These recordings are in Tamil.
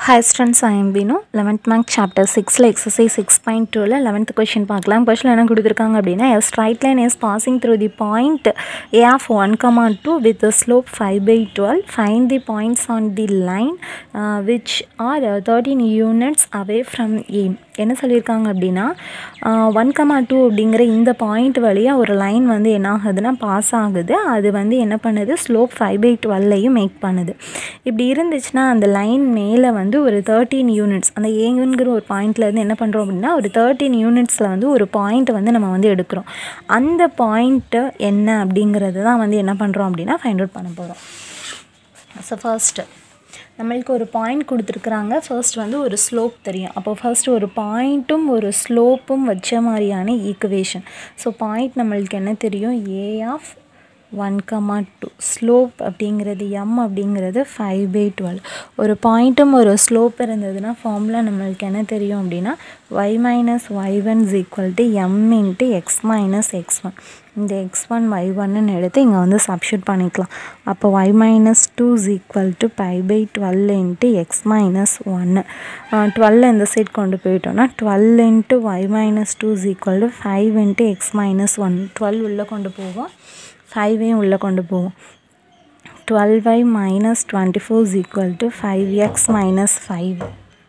Hi students, I am Binu. 11th month chapter 6ல exercise 6.2ல 11th question பார்க்கலாம் கொஷின் என்ன கொடுத்துருக்காங்க அப்படின்னா a straight line is passing through the point a of 1 comma 2 with a slope 5 by 12 find the points on the line uh, which are uh, 13 units away from a என்ன சொல்லியிருக்காங்க அப்படின்னா ஒன் கமா டூ அப்படிங்கிற இந்த பாயிண்ட் வழியாக ஒரு லைன் வந்து என்ன ஆகுதுன்னா பாஸ் ஆகுது அது வந்து என்ன பண்ணுது ஸ்லோப் ஃபைவ் பை டுவெல்லையும் மேக் பண்ணுது இப்படி இருந்துச்சுன்னா அந்த லைன் மேலே வந்து ஒரு தேர்ட்டீன் யூனிட்ஸ் அந்த ஏங்கிற ஒரு பாயிண்ட்லேருந்து என்ன பண்ணுறோம் அப்படின்னா ஒரு தேர்ட்டீன் யூனிட்ஸில் வந்து ஒரு பாயிண்ட் வந்து நம்ம வந்து எடுக்கிறோம் அந்த பாயிண்ட்டு என்ன அப்படிங்கிறது தான் வந்து என்ன பண்ணுறோம் அப்படின்னா ஃபைண்ட் அவுட் பண்ண போகிறோம் ஸோ ஃபர்ஸ்ட்டு நம்மளுக்கு ஒரு பாயிண்ட் கொடுத்துருக்குறாங்க ஃபர்ஸ்ட் வந்து ஒரு ஸ்லோப் தெரியும் அப்போ ஃபர்ஸ்ட் ஒரு பாயிண்ட்டும் ஒரு ஸ்லோப்பும் வச்ச மாதிரியான ஈக்குவேஷன் ஸோ பாயிண்ட் நம்மளுக்கு என்ன தெரியும் A of one comma two slope அப்படிங்கிறது எம் அப்படிங்கிறது ஃபைவ் பை டுவெல் ஒரு பாயிண்ட்டும் ஒரு ஸ்லோப் இருந்ததுன்னா ஃபார்முலா நம்மளுக்கு என்ன தெரியும் அப்படின்னா y minus y one is equal to m into x minus x one இந்த எக்ஸ் ஒன் ஒய் ஒன்னு எடுத்து இங்கே வந்து சப்ஷூட் பண்ணிக்கலாம் அப்போ y minus two is equal to by by twelve into x minus ஒன்று டுவெல் இந்த சைட் கொண்டு போயிட்டோம்னா twelve into y minus two is equal to five into x minus one twelve உள்ளே கொண்டு போவோம் ஃபைவையும் உள்ளே கொண்டு போவோம் twelve y minus twenty four is equal to five x minus five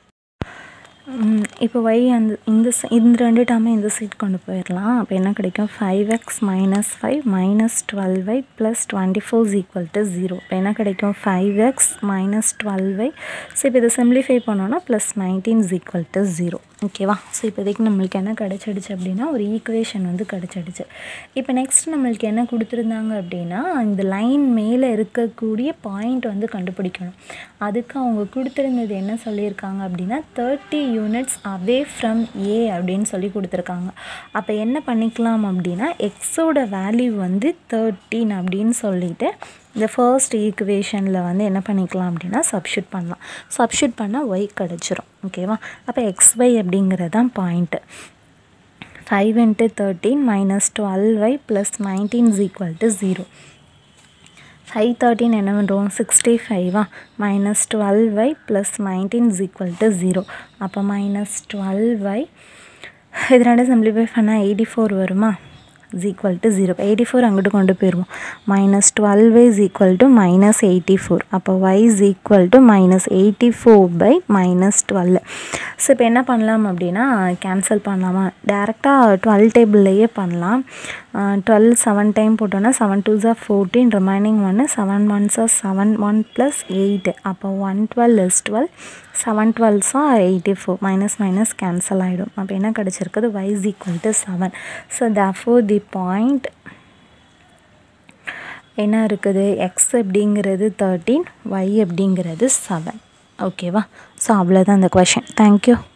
இப்போ ஒய் அந்த இந்த இந்த ரெண்டு டேர்மே இந்த சைட் கொண்டு போயிடலாம் அப்போ என்ன கிடைக்கும் five x minus five minus twelve y plus twenty four is equal to zero இப்போ என்ன கிடைக்கும் five x minus twelve y so இப்போ இதை சிம்ப்ளிஃபை பண்ணோன்னா plus nineteen is equal to zero ஓகேவா ஸோ இப்போதைக்கு நம்மளுக்கு என்ன கிடச்சிடுச்சு அப்படின்னா ஒரு ஈக்குவேஷன் வந்து கிடச்சிடுச்சு இப்போ நெக்ஸ்ட் நம்மளுக்கு என்ன கொடுத்துருந்தாங்க அப்படின்னா இந்த லைன் மேலே இருக்கக்கூடிய பாயிண்ட் வந்து கண்டுபிடிக்கணும் அதுக்கு அவங்க கொடுத்துருந்தது என்ன சொல்லியிருக்காங்க அப்படின்னா thirty units away from A அப்படின்னு சொல்லி கொடுத்துருக்காங்க அப்போ என்ன பண்ணிக்கலாம் அப்படின்னா எக்ஸோட வேல்யூ வந்து தேர்ட்டீன் அப்படின்னு சொல்லிட்டு இந்த ஃபர்ஸ்ட் ஈக்குவேஷனில் வந்து என்ன பண்ணிக்கலாம் அப்படின்னா சப்ஷூட் பண்ணலாம் சப்ஷூட் பண்ணால் ஒய் கிடச்சிரும் ஓகேவா அப்போ எக்ஸ் ஒய் அப்படிங்கிறது தான் point five into thirteen minus twelve y plus nineteen is equal to zero five thirteen என்ன பண்ணுறோம் சிக்ஸ்டி ஃபைவா minus twelve y plus nineteen is equal to zero அப்போ மைனஸ் டுவெல் ஒய் இது ரெண்டு சிம்பிளிஃபை பண்ணால் எயிட்டி ஃபோர் வருமா is equal to zero eighty four அங்கிட்டு கொண்டு போயிடுவோம் minus twelve y is equal to minus eighty four அப்போ y is equal to minus eighty four by minus twelve so இப்போ என்ன பண்ணலாம் அப்படின்னா கேன்சல் பண்ணலாமா டேரெக்டாக டுவெல் டேபிள்லையே பண்ணலாம் டுவெல் செவன் டைம் போட்டோன்னா செவன் டூ ஜார் ஃபோர்டீன் ரிமைனிங் ஒன்று செவன் ஒன்ஸா செவன் ஒன் ப்ளஸ் எயிட் அப்போ one twelve is twelve seven டுவெல்ஸா eighty four minus minus cancel ஆகிடும் அப்போ என்ன கிடச்சிருக்குது y is equal to செவன் ஸோ therefore தி பாயிண்ட் என்ன இருக்குது எக்ஸ் அப்படிங்கிறது தேர்ட்டீன் ஒய் அப்படிங்கிறது செவன் ஓகேவா ஸோ அவ்வளோதான் அந்த கொஷின் தேங்க்யூ